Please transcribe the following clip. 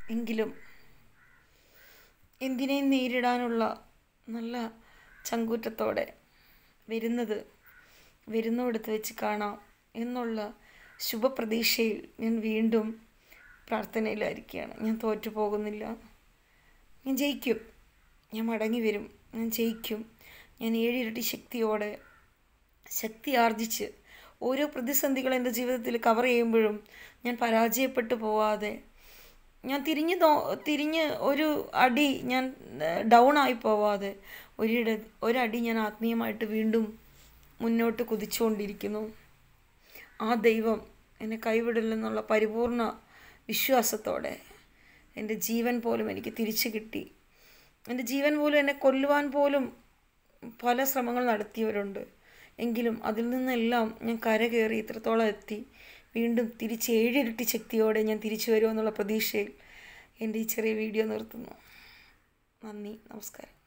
എങ്കിലും എന്തിനേയും നേരിടാനുള്ള നല്ല ചങ്കൂറ്റത്തോടെ വരുന്നത് വരുന്നിടത്ത് വെച്ച് കാണാം എന്നുള്ള ശുഭപ്രതീക്ഷയിൽ ഞാൻ വീണ്ടും പ്രാർത്ഥനയിലായിരിക്കുകയാണ് ഞാൻ തോറ്റു പോകുന്നില്ല ഞാൻ ജയിക്കും ഞാൻ മടങ്ങി വരും ഞാൻ ജയിക്കും ഞാൻ ഏഴിരട്ടി ശക്തിയോടെ ശക്തി ആർജിച്ച് ഓരോ പ്രതിസന്ധികൾ എൻ്റെ ജീവിതത്തിൽ കവർ ചെയ്യുമ്പോഴും ഞാൻ പരാജയപ്പെട്ടു പോവാതെ ഞാൻ തിരിഞ്ഞ് നോ തിരിഞ്ഞ് ഒരു അടി ഞാൻ ഡൗൺ ആയി പോവാതെ ഒരിട ഒരടി ഞാൻ ആത്മീയമായിട്ട് വീണ്ടും മുന്നോട്ട് കുതിച്ചുകൊണ്ടിരിക്കുന്നു ആ ദൈവം എന്നെ കൈവിടില്ലെന്നുള്ള പരിപൂർണ വിശ്വാസത്തോടെ എൻ്റെ ജീവൻ പോലും എനിക്ക് തിരിച്ചു കിട്ടി എൻ്റെ ജീവൻ പോലും എന്നെ കൊല്ലുവാൻ പോലും പല ശ്രമങ്ങൾ നടത്തിയവരുണ്ട് എങ്കിലും അതിൽ നിന്നെല്ലാം ഞാൻ കരകയറി ഇത്രത്തോളം എത്തി വീണ്ടും തിരിച്ച് ഏഴിരട്ടി ശക്തിയോടെ ഞാൻ തിരിച്ചു വരുമെന്നുള്ള പ്രതീക്ഷയിൽ എൻ്റെ ഈ ചെറിയ വീഡിയോ നിർത്തുന്നു നന്ദി നമസ്കാരം